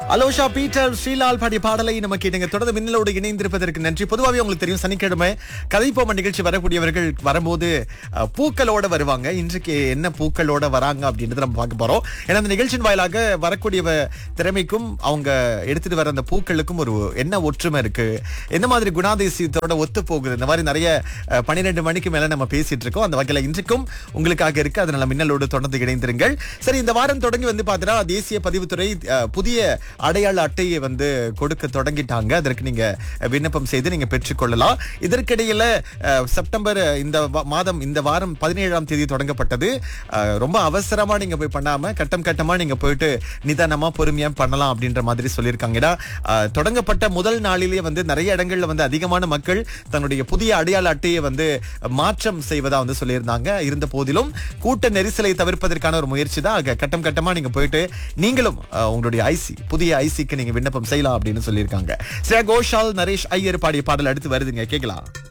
அலோஷா Peter ஸ்ரீலால் பாடிய பாடலை நம்ம கேட்டுங்க தொடர்ந்து மின்னலோடு இணைந்திருப்பதற்கு நன்றி பொதுவாகவே உங்களுக்கு தெரியும் சனிக்கிழமை கதைப்போம நிகழ்ச்சி வரக்கூடியவர்கள் வரும்போது அஹ், பூக்களோட வருவாங்க இன்றைக்கு என்ன பூக்களோட வராங்க அப்படின்றத நம்ம பார்க்க போறோம் ஏன்னா அந்த நிகழ்ச்சியின் வாயிலாக வரக்கூடிய திறமைக்கும் அவங்க எடுத்துட்டு வர அந்த பூக்களுக்கும் ஒரு என்ன ஒற்றுமை இருக்கு எந்த மாதிரி குணாதிசயத்தோட ஒத்து போகுது இந்த மாதிரி நிறைய பன்னிரெண்டு மணிக்கு மேல நம்ம பேசிட்டு இருக்கோம் அந்த வகையில இன்றைக்கும் உங்களுக்காக இருக்கு அதனால மின்னலோடு தொடர்ந்து இணைந்திருங்கள் சரி இந்த வாரம் தொடங்கி வந்து பார்த்தீங்கன்னா தேசிய பதிவுத்துறை அஹ், புதிய அடையாள அட்டையை வந்து கொடுக்க தொடங்கிட்டாங்க அதற்கு நீங்க விண்ணப்பம் செய்து நீங்க பெற்றுக்கொள்ளலாம் இதற்கிடையில அஹ், செப்டம்பர் இந்த வா- மாதம் இந்த வாரம் பதினேழாம் தேதி தொடங்கப்பட்டது அஹ், ரொம்ப அவசரமா நீங்க போய் பண்ணாம கட்டம் கட்டமா நீங்க போயிட்டு நிதானமா பொறுமையா பண்ணலாம் அப்படின்ற மாதிரி சொல்லியிருக்காங்க ஏன்னா அஹ், தொடங்கப்பட்ட முதல் நாளிலேயே வந்து நிறைய இடங்கள்ல வந்து அதிகமான மக்கள் தன்னுடைய புதிய அடையாள அட்டையை வந்து மாற்றம் செய்வதா வந்து சொல்லியிருந்தாங்க இருந்த போதிலும் கூட்ட நெரிசலை தவிர்ப்பதற்கான ஒரு முயற்சி தான் ஆக கட்டம் கட்டமா நீங்க போயிட்டு நீங்களும் அஹ், உங்களுடைய ஐசி புதிய ஐசிக்கு நீங்க விண்ணப்பம் செய்யலாம் அப்படின்னு சொல்லியிருக்காங்க ஸ்ரேயா கோஷால் நரேஷ் ஐயர் பாடிய பாடல் அடுத்து வருதுங்க கேட்கலாம்